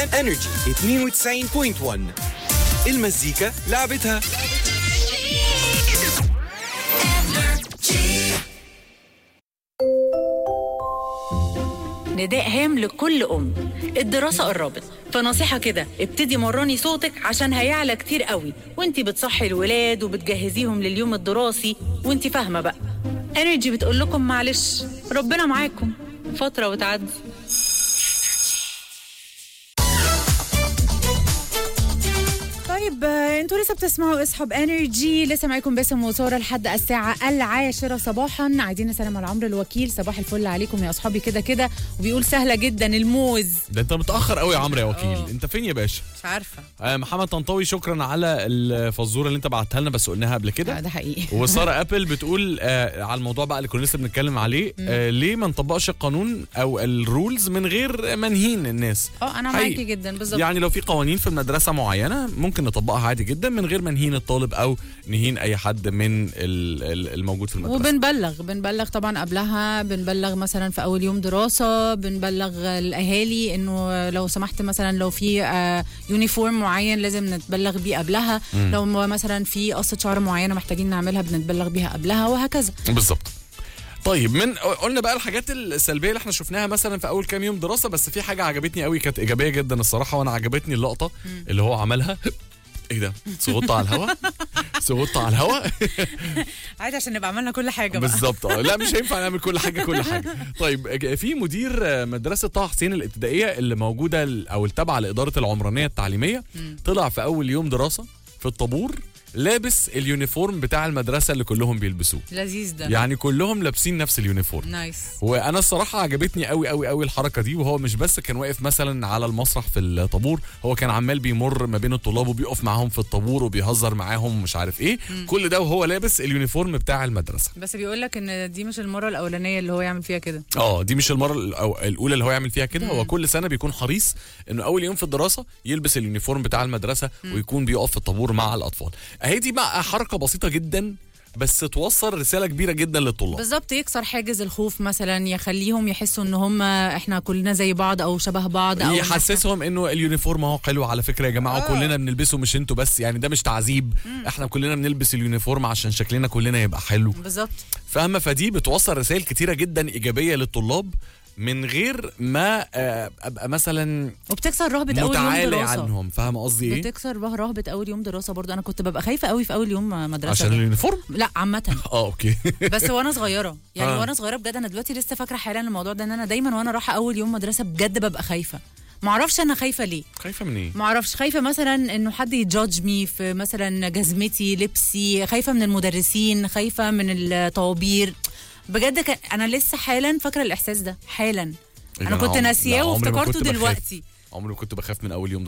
انرجي 92.1 المزيكا لعبتها نداء هام لكل أم الدراسة قربت فنصيحة كده ابتدي مرني صوتك عشان هيعلى كتير قوي وانتي بتصحي الولاد وبتجهزيهم لليوم الدراسي وانتي فاهمة بقى انرجي بتقول لكم معلش ربنا معاكم فترة وتعدي طيب آه، انتوا لسه بتسمعوا اسحب انرجي لسه معاكم باسم وساره لحد الساعه العاشره صباحا عايزين نسلم على عمرو الوكيل صباح الفل عليكم يا اصحابي كده كده وبيقول سهله جدا الموز ده انت متاخر قوي يا عمرو يا وكيل اه. انت فين يا باشا مش عارفه آه محمد طنطاوي شكرا على الفزوره اللي انت بعتها لنا بس قلناها قبل لا كده ده حقيقي وساره ابل بتقول آه على الموضوع بقى اللي كنا لسه بنتكلم عليه آه ليه ما نطبقش القانون او الرولز من غير ما نهين الناس اه انا حقيقي. معاكي جدا بالظبط يعني لو في قوانين في المدرسه معينه ممكن نطبقها عادي جدا من غير ما نهين الطالب او نهين اي حد من ال- ال- الموجود في المدرسه وبنبلغ بنبلغ طبعا قبلها بنبلغ مثلا في اول يوم دراسه بنبلغ الاهالي انه لو سمحت مثلا لو في آه، يونيفورم معين لازم نتبلغ بيه قبلها لو مثلا في قصه شعر معينه محتاجين نعملها بنتبلغ بيها قبلها وهكذا بالظبط طيب من قلنا بقى الحاجات السلبيه اللي احنا شفناها مثلا في اول كام يوم دراسه بس في حاجه عجبتني قوي كانت ايجابيه جدا الصراحه وانا عجبتني اللقطه اللي هو عملها ايه ده صوت على الهوا صوت على الهوا عادي عشان نبقى عملنا كل حاجه بقى بالظبط اه لا مش هينفع نعمل كل حاجه كل حاجه طيب في مدير آه، مدرسه طه حسين الابتدائيه اللي موجوده ال- او التابعه لاداره العمرانيه التعليميه طلع في اول يوم دراسه في الطابور لابس اليونيفورم بتاع المدرسه اللي كلهم بيلبسوه لذيذ ده يعني كلهم لابسين نفس اليونيفورم نايس وانا الصراحه عجبتني قوي قوي قوي الحركه دي وهو مش بس كان واقف مثلا على المسرح في الطابور هو كان عمال بيمر ما بين الطلاب وبيقف معاهم في الطابور وبيهزر معاهم مش عارف ايه كل ده وهو لابس اليونيفورم بتاع المدرسه بس بيقول لك ان دي مش المره الاولانيه اللي هو يعمل فيها كده اه دي مش المره ال- أو الاولى اللي هو يعمل فيها كده هو كل سنه بيكون حريص انه اول يوم في الدراسه يلبس اليونيفورم بتاع المدرسه ويكون بيقف في الطابور مع الاطفال اهي دي بقى حركه بسيطه جدا بس توصل رساله كبيره جدا للطلاب بالظبط يكسر حاجز الخوف مثلا يخليهم يحسوا ان هم احنا كلنا زي بعض او شبه بعض او إن إحنا- يحسسهم انه اليونيفورم اهو حلو على فكره يا جماعه آه. كلنا بنلبسه مش انتوا بس يعني ده مش تعذيب احنا كلنا بنلبس اليونيفورم عشان شكلنا كلنا يبقى حلو بالظبط فاهمه فدي بتوصل رسائل كتيره جدا ايجابيه للطلاب من غير ما آه، ابقى مثلا وبتكسر رهبه اول يوم متعالي دراسه عنهم فاهمه قصدي ايه بتكسر بقى رهبه اول يوم دراسه برضو انا كنت ببقى خايفه قوي في اول يوم مدرسه عشان ده. اليونيفورم لا عامه اه اوكي بس وانا صغيره يعني آه. وانا صغيره بجد انا دلوقتي لسه فاكره حالا الموضوع ده ان انا دايما وانا رايحه اول يوم مدرسه بجد ببقى خايفه معرفش انا خايفه ليه خايفه من ايه معرفش خايفه مثلا انه حد يجادج مي في مثلا جزمتي لبسي خايفه من المدرسين خايفه من الطوابير بجد كان انا لسه حالا فاكره الاحساس ده حالا إيه ده؟ انا كنت عم- ناسياه لا، عمري ما وافتكرته كنت بخاف. دلوقتي عمري ما كنت بخاف من اول يوم